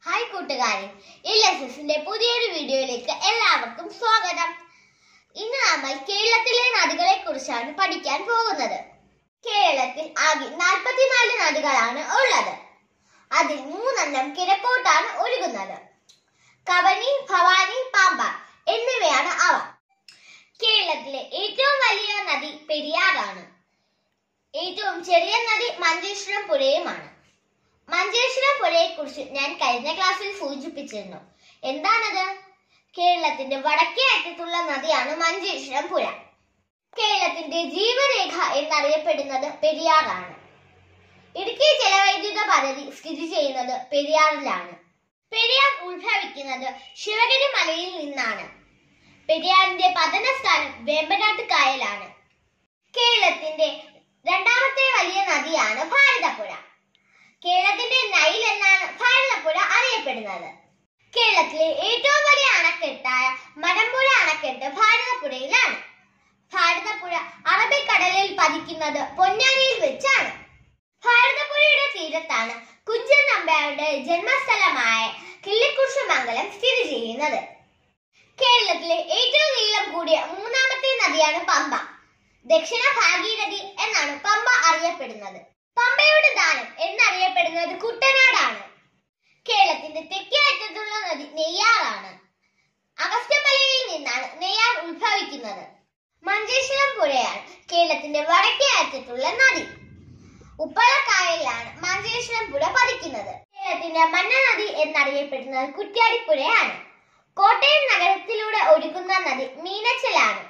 hi കൂട്ടുകാരെ L S എസിന്റെ പുതിയൊരു വീഡിയോയിലേക്ക് എല്ലാവർക്കും സ്വാഗതം ഇന്ന് നമ്മൾ കേരളത്തിലെ നദികളെ കുറിച്ചാണ് പഠിക്കാൻ പോകുന്നത് കേരളത്തിൽ ആകെ നാൽപ്പത്തിനാല് നദികളാണ് ഉള്ളത് അതിൽ മൂന്നെണ്ണം കിഴക്കോട്ടാണ് ഒഴുകുന്നത് കവനി ഭവാനി പാമ്പ എന്നിവയാണ് അവ കേരളത്തിലെ ഏറ്റവും വലിയ നദി പെരിയാറാണ് ഏറ്റവും ചെറിയ നദി മഞ്ചേശ്വരം പുഴയുമാണ് മഞ്ചേശ്വരം പുഴയെ കുറിച്ച് ഞാൻ കഴിഞ്ഞ ക്ലാസ്സിൽ സൂചിപ്പിച്ചിരുന്നു എന്താണത് കേരളത്തിന്റെ വടക്കേ അറ്റത്തുള്ള നദിയാണ് മഞ്ചേശ്വരം പുഴ കേരളത്തിന്റെ ജീവരേഖ എന്നറിയപ്പെടുന്നത് പെരിയാറാണ് ഇടുക്കി ജലവൈദ്യുത പദ്ധതി സ്ഥിതി ചെയ്യുന്നത് പെരിയാറിലാണ് പെരിയാർ ഉത്ഭവിക്കുന്നത് ശിവഗിരി മലയിൽ നിന്നാണ് പെരിയാറിന്റെ പതനസ്ഥാനം വേമ്പനാട്ട് കായലാണ് കേരളത്തിന്റെ രണ്ടാമത്തെ വലിയ നദിയാണ് ഭാരതപ്പുഴ കേരളത്തിന്റെ നൈൽ എന്നാണ് ഭാരതപ്പുഴ അറിയപ്പെടുന്നത് കേരളത്തിലെ ഏറ്റവും വലിയ അണക്കെട്ടായ മലമ്പുഴ അണക്കെട്ട് ഭാരതപ്പുഴയിലാണ് ഭാരതപ്പുഴ അറബിക്കടലിൽ പതിക്കുന്നത് പൊന്നാനിയിൽ വെച്ചാണ് ഭാരതപ്പുഴയുടെ തീരത്താണ് കുഞ്ചൻ നമ്പ്യാരുടെ ജന്മസ്ഥലമായ കിള്ളിക്കുറിശമംഗലം സ്ഥിതി ചെയ്യുന്നത് കേരളത്തിലെ ഏറ്റവും നീളം കൂടിയ മൂന്നാമത്തെ നദിയാണ് പമ്പ ദക്ഷിണ ഭാഗീരഥി എന്നാണ് പമ്പ അറിയപ്പെടുന്നത് പമ്പയുടെ ദാനം എന്നറിയപ്പെടുന്നത് കുട്ടനാടാണ് കേരളത്തിന്റെ തെക്കേ അറ്റത്തുള്ള നദി നെയ്യാറാണ് അഗസ്റ്റമലയിൽ നിന്നാണ് നെയ്യാർ ഉത്ഭവിക്കുന്നത് മഞ്ചേശ്വരം പുഴയാണ് കേരളത്തിന്റെ വടക്കേ അറ്റത്തുള്ള നദി ഉപ്പളക്കായലിലാണ് മഞ്ചേശ്വരം പുഴ പതിക്കുന്നത് കേരളത്തിന്റെ മന്ന നദി എന്നറിയപ്പെടുന്നത് കുറ്റ്യാടിപ്പുഴയാണ് കോട്ടയം നഗരത്തിലൂടെ ഒഴുകുന്ന നദി മീനച്ചലാണ്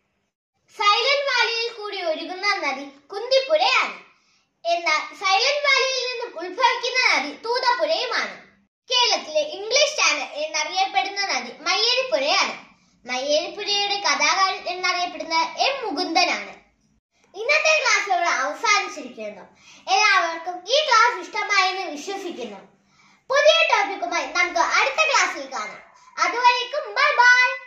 സൈലന്റ് വാലിയിൽ കൂടി ഒഴുകുന്ന നദി കുന്തിപ്പുഴയാണ് എന്നാൽ സൈലന്റ് വാലിയിൽ നിന്നും ഉത്ഭവിക്കുന്ന നദി തൂതപ്പുഴയുമാണ് കേരളത്തിലെ ഇംഗ്ലീഷ് ചാനൽ എന്നറിയപ്പെടുന്ന നദി മയ്യഴിപ്പുഴയാണ് മയ്യഴിപ്പുഴയുടെ കഥാകാരൻ എന്നറിയപ്പെടുന്ന എം മുകുന്ദനാണ് ഇന്നത്തെ ക്ലാസ് ഇവിടെ അവസാനിച്ചിരിക്കുന്നു എല്ലാവർക്കും ഈ ക്ലാസ് ഇഷ്ടമായെന്ന് വിശ്വസിക്കുന്നു പുതിയ ടോപ്പിക്കുമായി നമുക്ക് അടുത്ത ക്ലാസ്സിൽ കാണാം അതുവരേക്കും ബൈ ബൈ